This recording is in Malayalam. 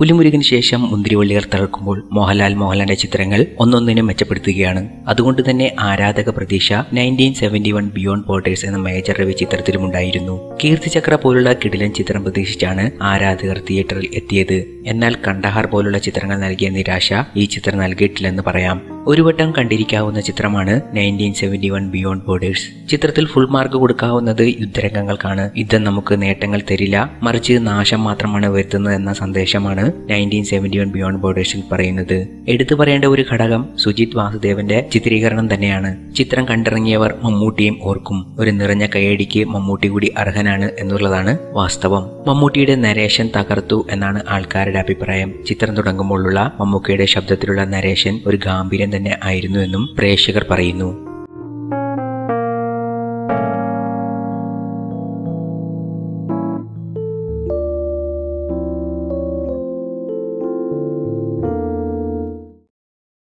പുലിമുരുകന് ശേഷം മുന്തിരിവള്ളികൾ തളർക്കുമ്പോൾ മോഹൻലാൽ മോഹൻലാലിന്റെ ചിത്രങ്ങൾ ഒന്നൊന്നിനും മെച്ചപ്പെടുത്തുകയാണ് അതുകൊണ്ട് തന്നെ ആരാധക പ്രതീക്ഷ nineteen seventy one beyond borders എന്ന മേജർ രവി ചിത്രത്തിലുമുണ്ടായിരുന്നു കീർത്തിചക്ര പോലുള്ള കിടിലൻ ചിത്രം പ്രതീക്ഷിച്ചാണ് ആരാധകർ തിയേറ്ററിൽ എത്തിയത് എന്നാൽ കണ്ടഹാർ പോലുള്ള ചിത്രങ്ങൾ നൽകിയ നിരാശ ഈ ചിത്രം നൽകിയിട്ടില്ലെന്ന് പറയാം ഒരു വട്ടം കണ്ടിരിക്കാവുന്ന ചിത്രമാണ് nineteen seventy one beyond borders ചിത്രത്തിൽ ഫുൾ മാർക്ക് കൊടുക്കാവുന്നത് യുദ്ധരംഗങ്ങൾക്കാണ് യുദ്ധം നമുക്ക് നേട്ടങ്ങൾ തരില്ല മറിച്ച് നാശം മാത്രമാണ് വരുത്തുന്നത് എന്ന സന്ദേശമാണ് നയൻറ്റീൻ സെവന്റി വൺ ബിയോണ്ട് ബോർഡേഴ്സിൽ പറയുന്നത് എടുത്തു പറയേണ്ട ഒരു ഘടകം സുജിത് വാസുദേവന്റെ ചിത്രീകരണം തന്നെയാണ് ചിത്രം കണ്ടിറങ്ങിയവർ മമ്മൂട്ടിയും ഓർക്കും ഒരു നിറഞ്ഞ കൈയടിക്ക് മമ്മൂട്ടി കൂടി അർഹനാണ് എന്നുള്ളതാണ് വാസ്തവം മമ്മൂട്ടിയുടെ നരേഷൻ തകർത്തു എന്നാണ് ആൾക്കാരുടെ അഭിപ്രായം ചിത്രം തുടങ്ങുമ്പോഴുള്ള മമ്മൂക്കയുടെ ശബ്ദത്തിലുള്ള നരേഷൻ ഒരു ഗാംഭീര്യം തന്നെ ആയിരുന്നു എന്നും പ്രേക്ഷകർ പറയുന്നു